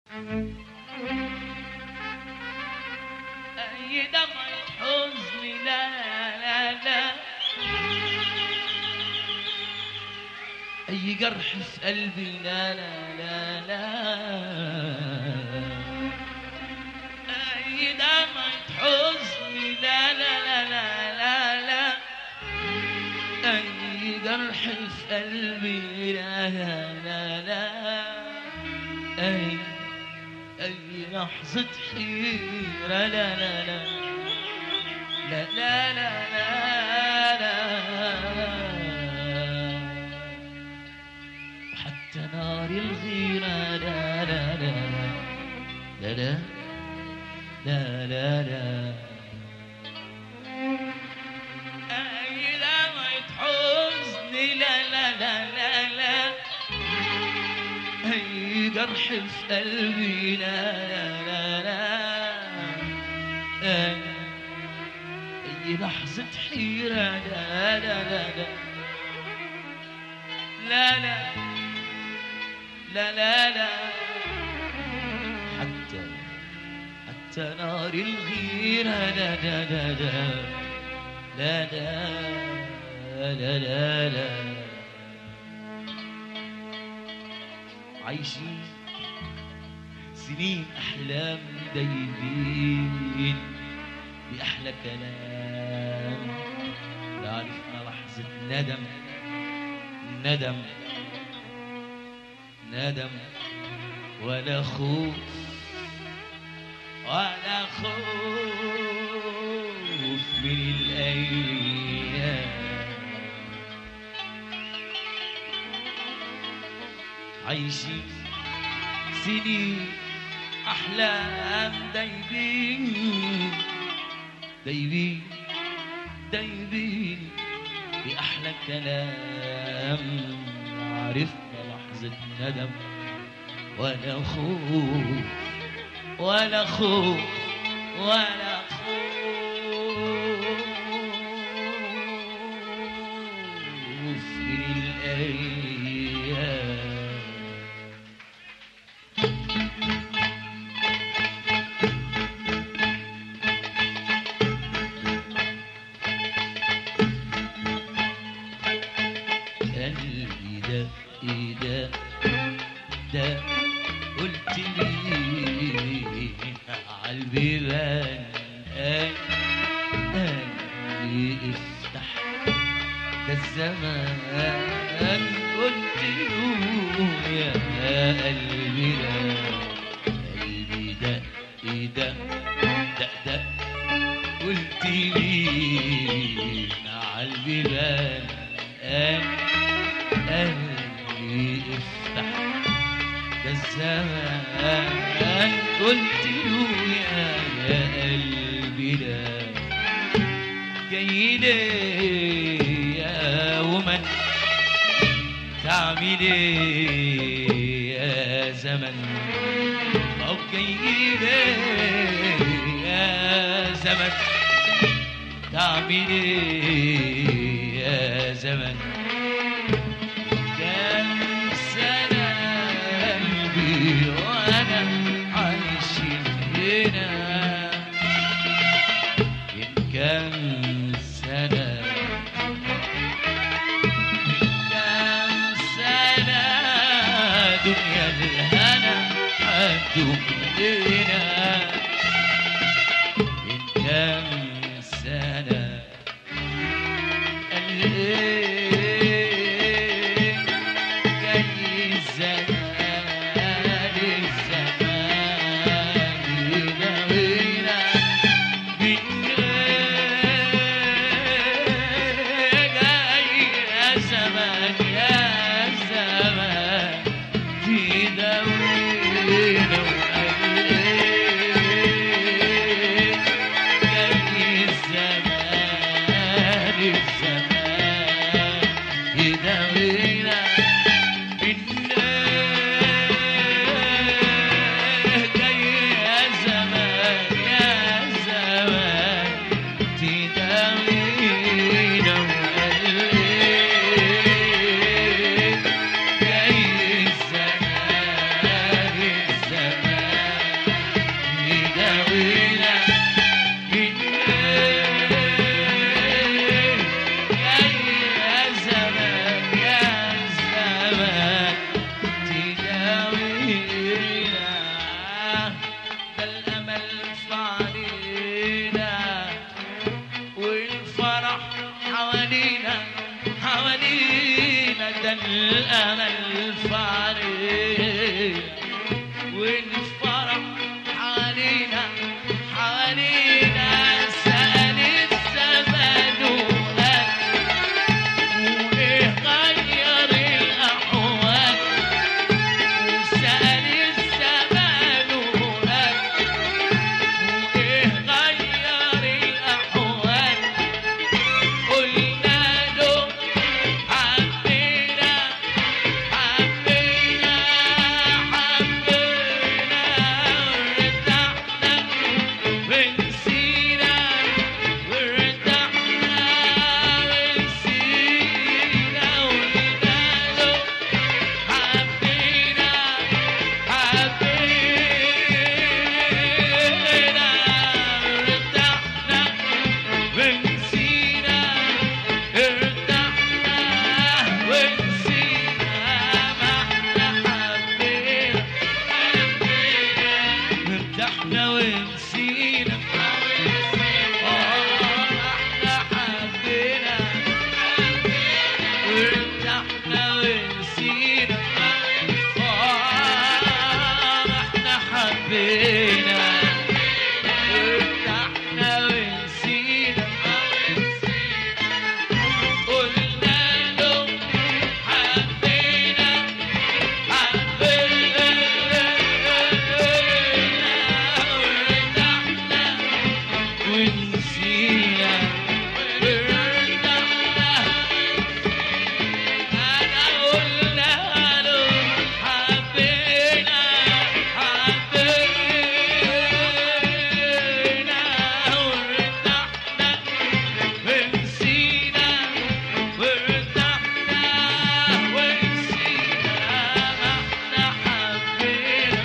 أي دمعة حزن لا لا لا أي جرح في قلبي لا لا لا لا أي دمعة حزن لا لا لا لا لا لا أي جرح في قلبي لا لا لا لا أي أي لحظة حيرة لا لا لا لا لا لا لا لا حتى نار الغيرة لا لا لا لا لا لا لا لا أي دمعة حزن لا لا لا لا لا أي جرح في قلبي لا لا لا لا أي, أي لحظة حيرة لا لا لا لا لا لا لا لا لا حتى حتى نار الغيرة لا لا لا لا لا لا لا لا لا عايشين سنين أحلام دايبين بأحلى كلام لا عرفنا لحظة ندم ندم ندم ولا خوف ولا خوف من الأيام عايشين سنين أحلام دايبين دايبين دايبين بأحلى كلام عرفنا لحظة ندم ولا خوف ولا خوف ولا خوف من الأيام قلبي ده ايه ده ده قلت لي عالبيبان قلبي افتح ده الزمان قلت له يا قلبي ده قلبي ده ايه ده ده ده قلت لي عالبيبان قلبي افتح ده الزمان قلت له يا يا قلبي لا جاي ليه يا ومن تعمل ايه يا زمن او جاي ليه يا زمن تعمل ايه يا زمن كم سنة قلبي وأنا عايش هنا من كم سنة كم سنة دنيا الهنا عدوا لنا من كم سنة قال إيه جاي الزمان الزمان يداوينا بالليل جاي يا زمان يا زمان تداوينا وقال إيه والامل فارق والفرح حوالينا حوالينا سأل الزمن وقال وإيه غير الأحوال وسأل الزمان وقال وإيه غير الأحوال قلنا له حبينا حبينا حبينا وارتحنا ونسينا وارتحنا ونسينا قلنا له حبينا حبينا ارتحنا ونسينا ارتحنا ونسينا ما احنا حبينا ارتحنا ونسينا آه، ما احنا حبينا وارتحنا ونسينا آه، ما احنا حبينا ارتحنا ونسينا قلنا له حبينا حبينا وارتحنا ونسينا وارتحنا أنا قلنا له حبينا حبينا وارتحنا ونسينا وارتحنا ونسينا ما احنا حبينا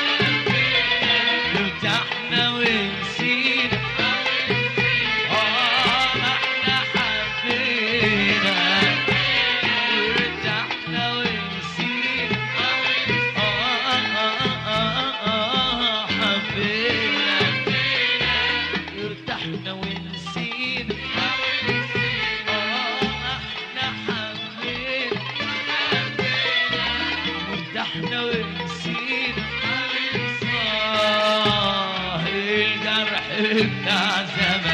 ارتحنا ونسينا آه ما احنا حبينا ارتحنا ونسينا آه آه آه آه حبينا ارتحنا ونسينا آه احنا حبينا ارتحنا ونسينا آه الجرح بتاع زمان